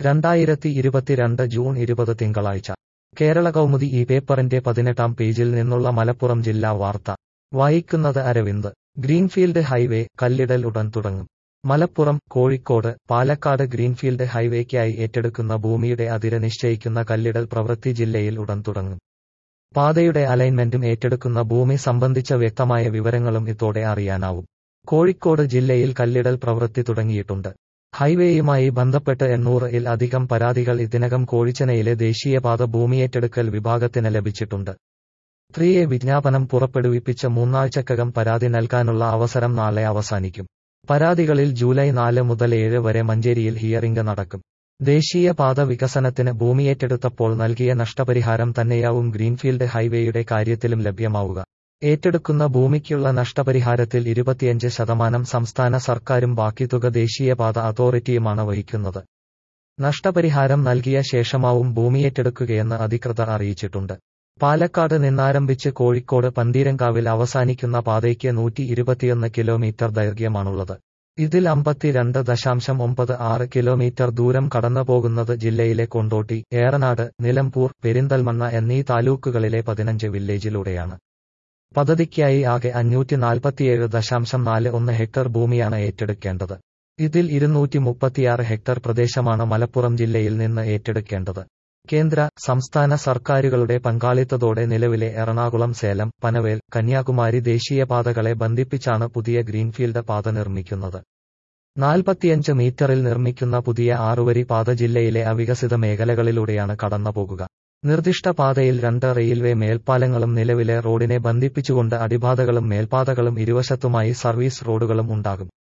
രണ്ടായിരത്തി ഇരുപത്തിരണ്ട് ജൂൺ ഇരുപത് തിങ്കളാഴ്ച കേരള കൗമുദി ഈ പേപ്പറിന്റെ പതിനെട്ടാം പേജിൽ നിന്നുള്ള മലപ്പുറം ജില്ലാ വാർത്ത വായിക്കുന്നത് അരവിന്ദ് ഗ്രീൻഫീൽഡ് ഹൈവേ കല്ലിടൽ ഉടൻ തുടങ്ങും മലപ്പുറം കോഴിക്കോട് പാലക്കാട് ഗ്രീൻഫീൽഡ് ഹൈവേക്കായി ഏറ്റെടുക്കുന്ന ഭൂമിയുടെ അതിര് നിശ്ചയിക്കുന്ന കല്ലിടൽ പ്രവൃത്തി ജില്ലയിൽ ഉടൻ തുടങ്ങും പാതയുടെ അലൈൻമെന്റും ഏറ്റെടുക്കുന്ന ഭൂമി സംബന്ധിച്ച വ്യക്തമായ വിവരങ്ങളും ഇതോടെ അറിയാനാവും കോഴിക്കോട് ജില്ലയിൽ കല്ലിടൽ പ്രവൃത്തി തുടങ്ങിയിട്ടുണ്ട് ഹൈവേയുമായി ബന്ധപ്പെട്ട് എണ്ണൂറ് ഇൽ അധികം പരാതികൾ ഇതിനകം കോഴിച്ചനയിലെ ദേശീയപാത ഭൂമിയേറ്റെടുക്കൽ വിഭാഗത്തിന് ലഭിച്ചിട്ടുണ്ട് ത്രീ എ വിജ്ഞാപനം പുറപ്പെടുവിപ്പിച്ച മൂന്നാഴ്ചക്കകം പരാതി നൽകാനുള്ള അവസരം നാളെ അവസാനിക്കും പരാതികളിൽ ജൂലൈ നാല് മുതൽ ഏഴ് വരെ മഞ്ചേരിയിൽ ഹിയറിംഗ് നടക്കും ദേശീയപാത വികസനത്തിന് ഭൂമിയേറ്റെടുത്തപ്പോൾ നൽകിയ നഷ്ടപരിഹാരം തന്നെയാവും ഗ്രീൻഫീൽഡ് ഹൈവേയുടെ കാര്യത്തിലും ലഭ്യമാവുക ഏറ്റെടുക്കുന്ന ഭൂമിക്കുള്ള നഷ്ടപരിഹാരത്തിൽ ഇരുപത്തിയഞ്ച് ശതമാനം സംസ്ഥാന സർക്കാരും ബാക്കി തുക ദേശീയപാത അതോറിറ്റിയുമാണ് വഹിക്കുന്നത് നഷ്ടപരിഹാരം നൽകിയ ശേഷമാവും ഭൂമിയേറ്റെടുക്കുകയെന്ന് അധികൃതർ അറിയിച്ചിട്ടുണ്ട് പാലക്കാട് നിന്നാരംഭിച്ച് കോഴിക്കോട് പന്തീരങ്കാവിൽ അവസാനിക്കുന്ന പാതയ്ക്ക് നൂറ്റി ഇരുപത്തിയൊന്ന് കിലോമീറ്റർ ദൈർഘ്യമാണുള്ളത് ഇതിൽ അമ്പത്തിരണ്ട് ദശാംശം ഒമ്പത് ആറ് കിലോമീറ്റർ ദൂരം കടന്നുപോകുന്നത് ജില്ലയിലെ കൊണ്ടോട്ടി ഏറനാട് നിലമ്പൂർ പെരിന്തൽമണ്ണ എന്നീ താലൂക്കുകളിലെ പതിനഞ്ച് വില്ലേജിലൂടെയാണ് പദ്ധതിക്കായി ആകെ അഞ്ഞൂറ്റി നാൽപ്പത്തിയേഴ് ദശാംശം നാല് ഒന്ന് ഹെക്ടർ ഭൂമിയാണ് ഏറ്റെടുക്കേണ്ടത് ഇതിൽ ഇരുന്നൂറ്റി മുപ്പത്തിയാറ് ഹെക്ടർ പ്രദേശമാണ് മലപ്പുറം ജില്ലയിൽ നിന്ന് ഏറ്റെടുക്കേണ്ടത് കേന്ദ്ര സംസ്ഥാന സർക്കാരുകളുടെ പങ്കാളിത്തത്തോടെ നിലവിലെ എറണാകുളം സേലം പനവേൽ കന്യാകുമാരി ദേശീയപാതകളെ ബന്ധിപ്പിച്ചാണ് പുതിയ ഗ്രീൻഫീൽഡ് പാത നിർമ്മിക്കുന്നത് നാൽപ്പത്തിയഞ്ച് മീറ്ററിൽ നിർമ്മിക്കുന്ന പുതിയ ആറുവരി പാത ജില്ലയിലെ അവികസിത മേഖലകളിലൂടെയാണ് കടന്നുപോകുക നിർദ്ദിഷ്ട പാതയിൽ രണ്ട് റെയിൽവേ മേൽപ്പാലങ്ങളും നിലവിലെ റോഡിനെ ബന്ധിപ്പിച്ചുകൊണ്ട് അടിപാതകളും മേൽപ്പാതകളും ഇരുവശത്തുമായി സർവീസ് റോഡുകളും ഉണ്ടാകും